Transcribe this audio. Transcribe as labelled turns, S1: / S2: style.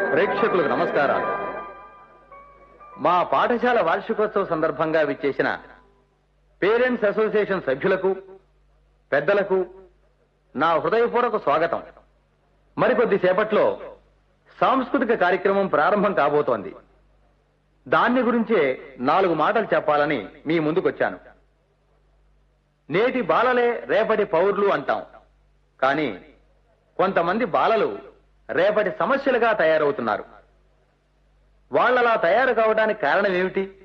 S1: ప్రేక్షకులకు నమస్కారాలు మా పాఠశాల వార్షికోత్సవ సందర్భంగా విచ్చేసిన పేరెంట్స్ అసోసియేషన్ సభ్యులకు పెద్దలకు నా హృదయపూర్వక స్వాగతం మరికొద్ది సేపట్లో సాంస్కృతిక కార్యక్రమం ప్రారంభం కాబోతోంది దాన్ని గురించే నాలుగు మాటలు చెప్పాలని మీ ముందుకొచ్చాను నేటి బాలలే రేపటి పౌరులు అంటాం కానీ కొంతమంది బాలలు రేపటి సమస్యలుగా తయారవుతున్నారు వాళ్ళలా తయారు కావడానికి కారణం ఏమిటి